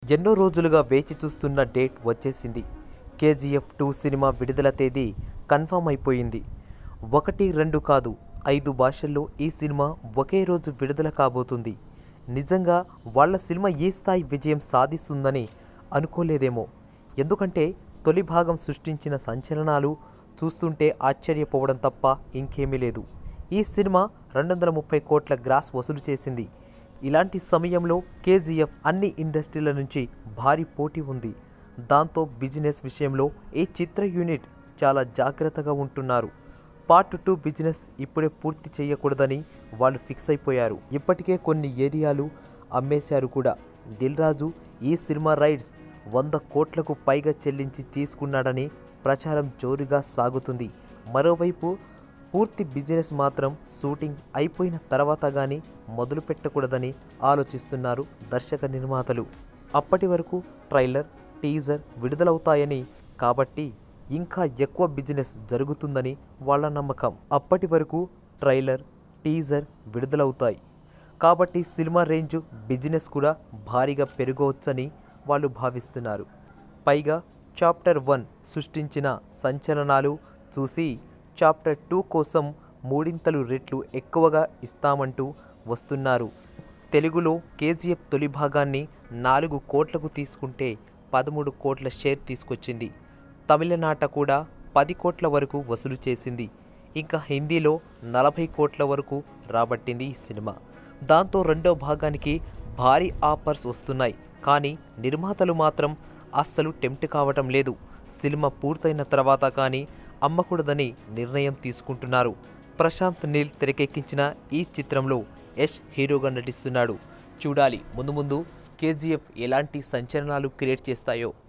ఎన్నో రోజులుగా వేచి చూస్తున్న డేట్ వచ్చేసింది కేజీఎఫ్ టూ సినిమా విడుదల తేదీ కన్ఫర్మ్ అయిపోయింది ఒకటి రెండు కాదు ఐదు భాషల్లో ఈ సినిమా ఒకే రోజు విడుదల కాబోతుంది నిజంగా వాళ్ళ సినిమా ఈ స్థాయి విజయం సాధిస్తుందని అనుకోలేదేమో ఎందుకంటే తొలి భాగం సృష్టించిన సంచలనాలు చూస్తుంటే ఆశ్చర్యపోవడం తప్ప ఇంకేమీ లేదు ఈ సినిమా రెండు వందల ముప్పై కోట్ల గ్రాస్ వసూలు చేసింది ఇలాంటి సమయంలో కేజీఎఫ్ అన్ని ఇండస్ట్రీల నుంచి భారీ పోటీ ఉంది దాంతో బిజినెస్ విషయంలో ఈ చిత్ర యూనిట్ చాలా జాగ్రత్తగా ఉంటున్నారు పార్ట్ టూ బిజినెస్ ఇప్పుడే పూర్తి చేయకూడదని వాళ్ళు ఫిక్స్ అయిపోయారు ఇప్పటికే కొన్ని ఏరియాలు అమ్మేశారు కూడా దిల్ రాజు ఈ సినిమా రైట్స్ వంద కోట్లకు పైగా చెల్లించి తీసుకున్నాడని ప్రచారం జోరుగా సాగుతుంది మరోవైపు పూర్తి బిజినెస్ మాత్రం షూటింగ్ అయిపోయిన తర్వాత కానీ మొదలు పెట్టకూడదని ఆలోచిస్తున్నారు దర్శక నిర్మాతలు అప్పటి వరకు ట్రైలర్ టీజర్ విడుదలవుతాయని కాబట్టి ఇంకా ఎక్కువ బిజినెస్ జరుగుతుందని వాళ్ళ నమ్మకం అప్పటి వరకు ట్రైలర్ టీజర్ విడుదలవుతాయి కాబట్టి సినిమా రేంజ్ బిజినెస్ కూడా భారీగా పెరగవచ్చని వాళ్ళు భావిస్తున్నారు పైగా చాప్టర్ వన్ సృష్టించిన సంచలనాలు చూసి చాప్టర్ టూ కోసం మూడింతలు రెట్లు ఎక్కువగా ఇస్తామంటూ వస్తున్నారు తెలుగులో కేజీఎఫ్ తొలి భాగాన్ని నాలుగు కోట్లకు తీసుకుంటే పదమూడు కోట్ల షేర్ తీసుకొచ్చింది తమిళనాట కూడా పది కోట్ల వరకు వసూలు చేసింది ఇంకా హిందీలో నలభై కోట్ల వరకు రాబట్టింది ఈ సినిమా దాంతో రెండో భాగానికి భారీ ఆఫర్స్ వస్తున్నాయి కానీ నిర్మాతలు మాత్రం అస్సలు టెంప్ట్ కావటం లేదు సినిమా పూర్తయిన తర్వాత కానీ అమ్మకూడదని నిర్ణయం తీసుకుంటున్నారు ప్రశాంత్ నీల్ తెరకెక్కించిన ఈ చిత్రంలో యష్ హీరోగా నటిస్తున్నాడు చూడాలి ముందు ముందు కేజీఎఫ్ ఎలాంటి సంచలనాలు క్రియేట్ చేస్తాయో